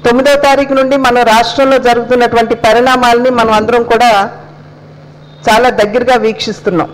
తొమ్మిదో తారీఖు నుండి మన రాష్ట్రంలో జరుగుతున్నటువంటి పరిణామాలని మనం అందరం కూడా చాలా దగ్గరగా వీక్షిస్తున్నాం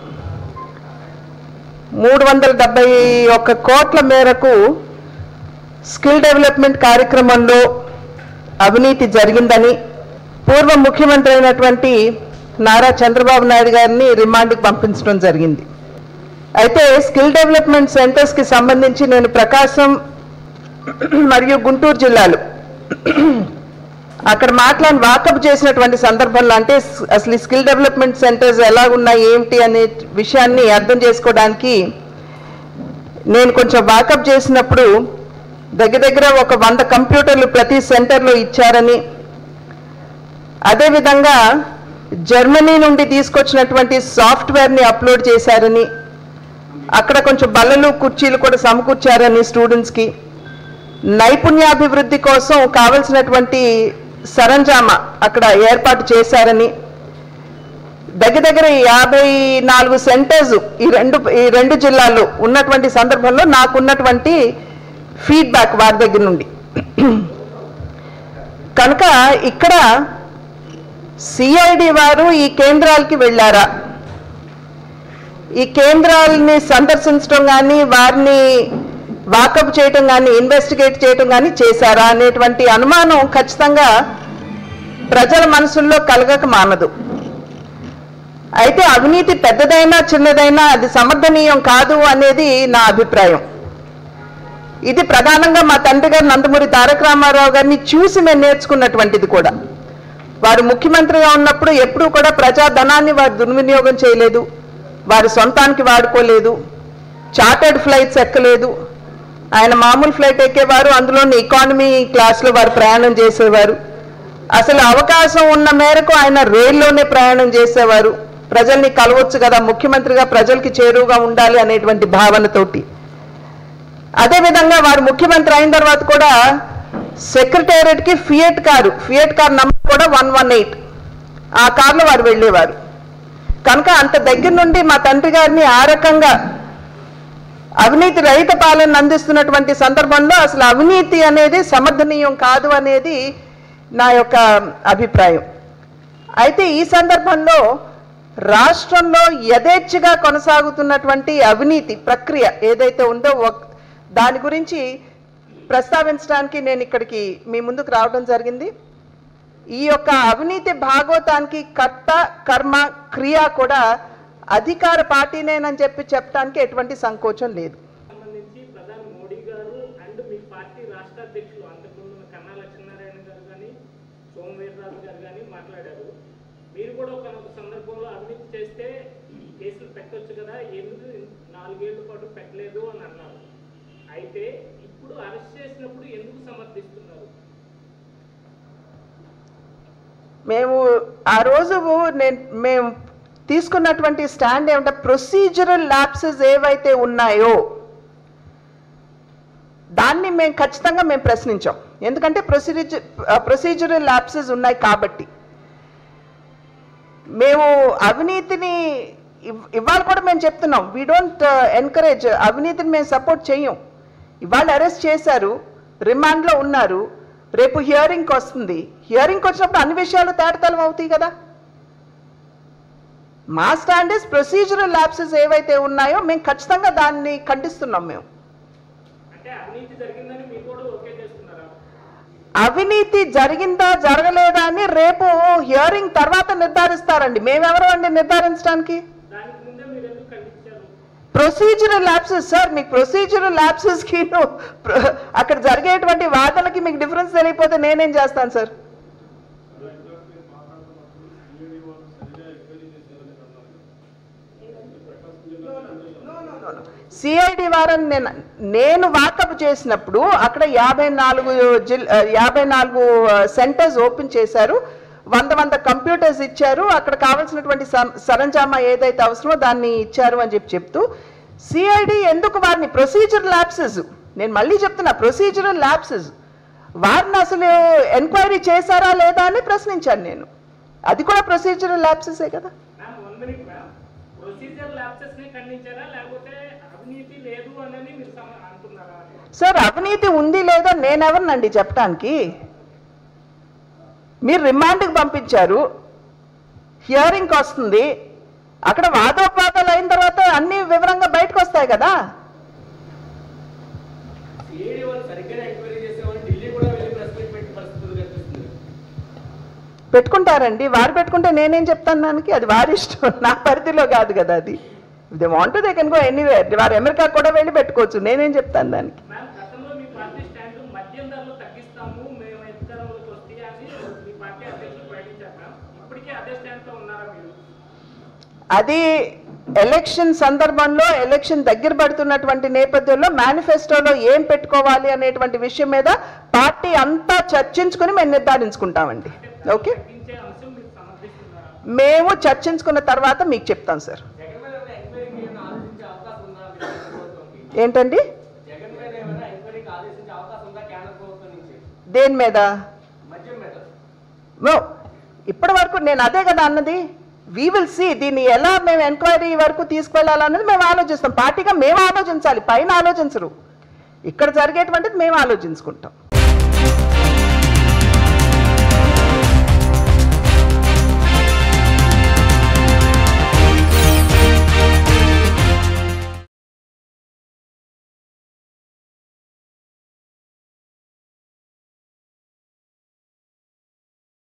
మూడు వందల డెబ్బై ఒక్క కోట్ల మేరకు స్కిల్ డెవలప్మెంట్ కార్యక్రమంలో అవినీతి జరిగిందని పూర్వ ముఖ్యమంత్రి అయినటువంటి నారా చంద్రబాబు నాయుడు గారిని రిమాండ్కి పంపించడం జరిగింది అయితే స్కిల్ డెవలప్మెంట్ సెంటర్స్కి సంబంధించి నేను ప్రకాశం మరియు గుంటూరు జిల్లాలు అక్కడ మాట్లాడి వాకప్ చేసినటువంటి సందర్భంలో అంటే స్- అసలు ఈ స్కిల్ డెవలప్మెంట్ సెంటర్స్ ఎలా ఉన్నాయి ఏమిటి అనే విషయాన్ని అర్థం చేసుకోవడానికి నేను కొంచెం వాకప్ చేసినప్పుడు దగ్గర దగ్గర ఒక వంద కంప్యూటర్లు ప్రతి సెంటర్లో ఇచ్చారని అదేవిధంగా జర్మనీ నుండి తీసుకొచ్చినటువంటి సాఫ్ట్వేర్ని అప్లోడ్ చేశారని అక్కడ కొంచెం బల్లలు కుర్చీలు కూడా సమకూర్చారని స్టూడెంట్స్కి నైపుణ్యాభివృద్ధి కోసం కావలసినటువంటి సరంజామా అక్కడ ఏర్పాటు చేశారని దగ్గర దగ్గర యాభై నాలుగు సెంటర్స్ ఈ రెండు ఈ రెండు జిల్లాల్లో ఉన్నటువంటి సందర్భంలో నాకున్నటువంటి ఫీడ్బ్యాక్ వారి దగ్గర నుండి కనుక ఇక్కడ సిఐడి వారు ఈ కేంద్రాలకి వెళ్ళారా ఈ కేంద్రాలని సందర్శించడం కానీ వారిని వాకప్ చేయటం కానీ ఇన్వెస్టిగేట్ చేయటం కానీ చేశారా అనేటువంటి అనుమానం ఖచ్చితంగా ప్రజల మనసుల్లో కలగక మానదు అయితే అవినీతి పెద్దదైనా చిన్నదైనా అది సమర్థనీయం కాదు అనేది నా అభిప్రాయం ఇది ప్రధానంగా మా తండ్రి గారు నందమూరి తారక రామారావు గారిని చూసి మేము నేర్చుకున్నటువంటిది కూడా వారు ముఖ్యమంత్రిగా ఉన్నప్పుడు ఎప్పుడూ కూడా ప్రజాధనాన్ని వారు దుర్వినియోగం చేయలేదు వారి సొంతానికి వాడుకోలేదు చార్టర్డ్ ఫ్లైట్స్ ఎక్కలేదు ఆయన మామూలు ఫ్లైట్ ఎక్కేవారు అందులోని ఎకానమీ క్లాస్లో వారు ప్రయాణం చేసేవారు అసలు అవకాశం ఉన్న మేరకు ఆయన రైల్లోనే ప్రయాణం చేసేవారు ప్రజల్ని కలవచ్చు కదా ముఖ్యమంత్రిగా ప్రజలకి చేరువుగా ఉండాలి అనేటువంటి భావనతోటి అదేవిధంగా వారు ముఖ్యమంత్రి అయిన తర్వాత కూడా సెక్రటేరియట్ కి Fiat car Fiat car number కూడా వన్ వన్ ఎయిట్ ఆ కార్లో వారు వెళ్ళేవారు కనుక అంత దగ్గర నుండి మా తండ్రి గారిని ఆ రకంగా అవినీతి రహిత పాలన అందిస్తున్నటువంటి సందర్భంలో అసలు అవినీతి అనేది సమర్థనీయం కాదు అనేది నా యొక్క అభిప్రాయం అయితే ఈ సందర్భంలో రాష్ట్రంలో యథేచ్ఛగా కొనసాగుతున్నటువంటి అవినీతి ప్రక్రియ ఏదైతే ఉందో ఒక- దాని గురించి ప్రస్తావించడానికి నేను ఇక్కడికి మీ ముందుకు రావడం జరిగింది ఈ యొక్క అవినీతి భాగవతానికి కర్త కర్మ క్రియ కూడా అధికార పార్టీనేనని చెప్పి చెప్పడానికి ఎటువంటి సంకోచం లేదు సంబంధించి ప్రధాని మోడీ గారు అండ్ మీ పార్టీ రాష్ట్ర అధ్యక్షులు అంతకుముందు ఉన్న కన్నా లక్ష్మీనారాయణ గారు కానీ సోమవీర్రాజు గారు కానీ మాట్లాడారు మీరు కూడా ఒక సందర్భంలో అవినీతి చేస్తే కేసులు పెట్టొచ్చు కదా ఎందుకు నాలుగేళ్ల పాటు పెట్టలేదు అని అన్నారు అయితే ఇప్పుడు అరెస్ట్ చేసినప్పుడు ఎందుకు సమర్థిస్తున్నారు మేము ఆ రోజు నేను మేము తీసుకున్నటువంటి స్టాండ్ ఏమంటే ప్రొసీజరల్ ల్యాప్సెస్ ఏవైతే ఉన్నాయో దాన్ని మేము ఖచ్చితంగా మేము ప్రశ్నించాం ఎందుకంటే ప్రొసీజర్ ప్రొసీజరల్ ల్యాప్సెస్ ఉన్నాయి కాబట్టి మేము అవినీతిని ఇవ్- ఇవాళ కూడా మేము చెప్తున్నాం వీ డోంట్ ఎన్కరేజ్ అవినీతిని మేము సపోర్ట్ చేయం ఇవాళ అరెస్ట్ చేశారు రిమాండ్లో ఉన్నారు రేపు హియరింగ్కి వస్తుంది హియరింగ్కి వచ్చినప్పుడు అన్ని విషయాలు తేటతలం అవుతాయి కదా మా స్టాండ్ ఇస్ ప్రొసీజరల్ ల్యాప్సెస్ ఏవైతే ఉన్నాయో మేము ఖచ్చితంగా దాన్ని ఖండిస్తున్నాం మేము అంటే అవినీతి జరిగిందని మీరు కూడా ఓకే చేస్తున్నారా అవినీతి జరిగిందా జరగలేదా అని రేపు హియరింగ్ తర్వాత నిర్ధారిస్తారండి మేమెవరు అండి నిర్ధారించడానికి దానికి ముందే మీరు ఎందుకు ఖండించారు ప్రొసీజరల్ ల్యాప్సెస్ సార్ మీకు ప్రొసీజరల్ ల్యాప్సెస్ కి అక్కడ జరిగేటువంటి వాదనకి మీకు డిఫరెన్స్ తెలియకపోతే నేనేం చేస్తాను సార్ సిఐడి వారని నేను నేను వాకప్ చేసినప్పుడు అక్కడ యాభై నాలుగు జిల్ యాభై నాలుగు సెంటర్స్ ఓపెన్ చేశారు వంద వంద కంప్యూటర్స్ ఇచ్చారు అక్కడ కావాల్సినటువంటి స- సరంజామా ఏదైతే అవసరమో దాన్ని ఇచ్చారు అని చెప్పి చెప్తూ సిఐడి ఎందుకు వారిని ప్రొసీజర్ ల్యాప్సెస్ నేను మళ్ళీ చెప్తున్నా ప్రొసీజరల్ ల్యాప్సెస్ వారిని అసలు ఎంక్వైరీ చేశారా లేదా అని ప్రశ్నించాను నేను అది కూడా ప్రొసీజరల్ ల్యాప్సెసే కదా ma'am one minute ma'am procedure lapses ని ఖండించారా లేకపోతే అవినీతి లేదు అని మీరు సమ- అంటున్నారా అని సార్ అవినీతి ఉంది లేదో నేనెవరినండి చెప్పడానికి మీరు రిమాండ్కి పంపించారు హియరింగ్కి వస్తుంది అక్కడ వాదోపవాదాలు అయిన తర్వాత అన్ని వివరంగా బయటకు వస్తాయి కదా సిఐడి వాళ్ళు సరిగ్గానే ఎంక్వైరీ చేసేవాళ్ళు ఢిల్లీ కూడా వెళ్ళి ప్రెస్ మీట్ పెట్టే పరిస్థితులు కనిపిస్తుంది పెట్టుకుంటారండి వారు పెట్టుకుంటే నేనేం చెప్తాను దానికి అది వారి ఇష్టం నా పరిధిలో కాదు కదా అది they want they can go anywhere వారు అమెరికా కూడా వెళ్ళి పెట్టుకోవచ్చు నేనేం చెప్తాను దానికి మ్యామ్ గతంలో మీ పార్టీ స్టాండ్ మద్యం ధరలు తగ్గిస్తాము మేము అధికారంలోకి వస్తే అని మీ పార్టీ అధ్యక్షులు ప్రకటించారు మ్యామ్ ఇప్పటికే అదే స్టాండ్తో ఉన్నారా మీరు అది ఎలక్షన్ సందర్భంలో ఎలక్షన్ దగ్గర పడుతున్నటువంటి నేపథ్యంలో మేనిఫెస్టోలో ఏం పెట్టుకోవాలి అనేటువంటి విషయం మీద పార్టీ అంతా చర్చించుకుని మేము నిర్ధారించుకుంటామండి ఓకే తగ్గించే అంశం మీరు సమర్థిస్తున్నారా మేము చర్చించుకున్న తర్వాత మీకు చెప్తాం సార్ జగన్ మీద ఏమైనా ఎంక్వైరీకి ఏమైనా ఆలోచించే అవకాశం ఉందా మీ కేంద్ర ప్రభుత్వంకి ఏంటండి జగన్ మీద ఏమైనా ఎంక్వైరీకి ఆదేశించే అవకాశం ఉందా కేంద్ర ప్రభుత్వం నుంచి దేని మీద మద్యం మీద నో ఇప్పటి వరకు నేను అదే కదా అన్నది వీ విల్ సీ దీన్ని ఎలా మేము ఎంక్వైరీ వరకు తీసుకెళ్లాలన్నది మేము ఆలోచిస్తాం పార్టీగా మేము ఆలోచించాలి పైన ఆలోచించరు ఇక్కడ జరిగేటువంటిది మేము ఆలోచించుకుంటాం